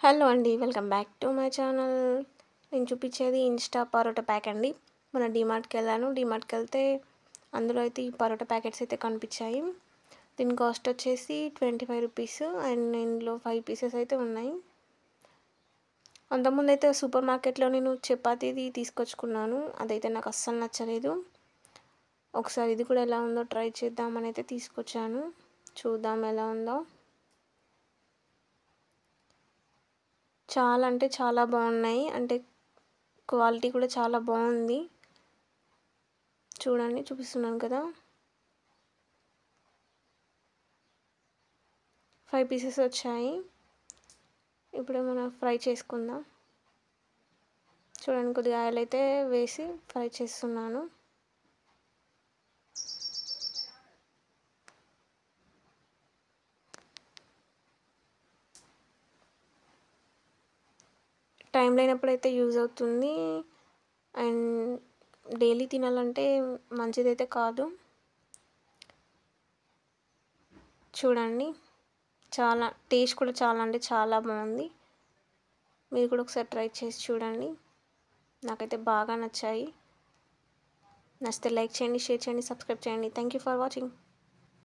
hello అండి welcome back to my channel నేను చూపించేది ఇన్స్టా పరోటా ప్యాక్ అండి మన డిమార్ట్కి వెళ్ళాను డిమార్ట్కి వెళ్తే అందులో అయితే ఈ పరోటా ప్యాకెట్స్ అయితే కనిపించాయి దీని కాస్ట్ వచ్చేసి ట్వంటీ ఫైవ్ రూపీస్ అండ్ ఇందులో ఫైవ్ పీసెస్ అయితే ఉన్నాయి అంతకుముందు అయితే సూపర్ మార్కెట్లో నేను చపాతీది తీసుకొచ్చుకున్నాను అదైతే నాకు అస్సలు నచ్చలేదు ఒకసారి ఇది కూడా ఎలా ఉందో ట్రై చేద్దామని అయితే తీసుకొచ్చాను చూద్దాం ఎలా ఉందో చాలా అంటే చాలా బాగున్నాయి అంటే క్వాలిటీ కూడా చాలా బాగుంది చూడండి చూపిస్తున్నాను కదా ఫైవ్ పీసెస్ వచ్చాయి ఇప్పుడు మనం ఫ్రై చేసుకుందాం చూడండి కొద్దిగా ఆయిల్ అయితే వేసి ఫ్రై చేస్తున్నాను టైం లేనప్పుడు అయితే యూజ్ అవుతుంది అండ్ డైలీ తినాలంటే మంచిదైతే కాదు చూడండి చాలా టేస్ట్ కూడా చాలా అంటే చాలా బాగుంది మీరు కూడా ఒకసారి ట్రై చేసి చూడండి నాకైతే బాగా నచ్చాయి నచ్చితే లైక్ చేయండి షేర్ చేయండి సబ్స్క్రైబ్ చేయండి థ్యాంక్ యూ ఫర్ వాచింగ్